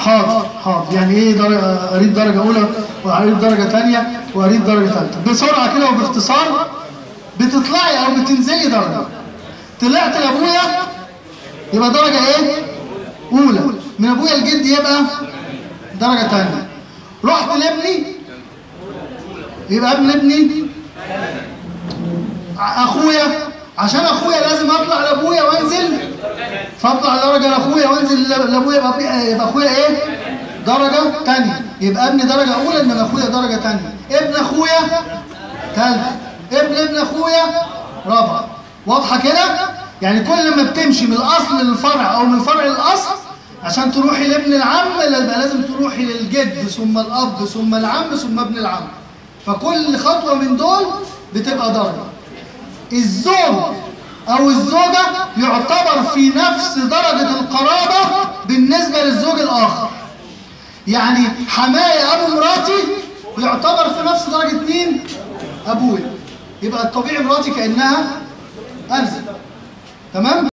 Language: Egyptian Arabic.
حاضر حاضر يعني ايه درجة اريد درجة اولى واريد درجة ثانية واريد درجة ثالثة بسرعة كده وباختصار بتطلعي او بتنزلي درجة طلعت لابويا يبقى درجة ايه اولى من ابويا الجد يبقى درجة ثانية رحت لابني يبقى ابن ابني اخويا عشان اخويا لازم اطلع لابويا وانزل فاطلع درجه لاخويا وانزل لابويا يبقى يبقى اخويا ايه درجه ثانيه يبقى ابني درجه اولى انما اخويا درجه ثانيه ابن اخويا ثالثه ابن ابن اخويا رابعه واضحه كده يعني كل ما بتمشي من الاصل للفرع او من الفرع للاصل عشان تروحي لابن العم يبقى لازم تروحي للجد ثم الاب ثم العم ثم ابن العم فكل خطوه من دول بتبقى درجه الزوج او الزوجة يعتبر في نفس درجة القرابة بالنسبة للزوج الاخر يعني حماية ابو مراتي يعتبر في نفس درجة مين ابويا يبقى الطبيعي مراتي كأنها انزل تمام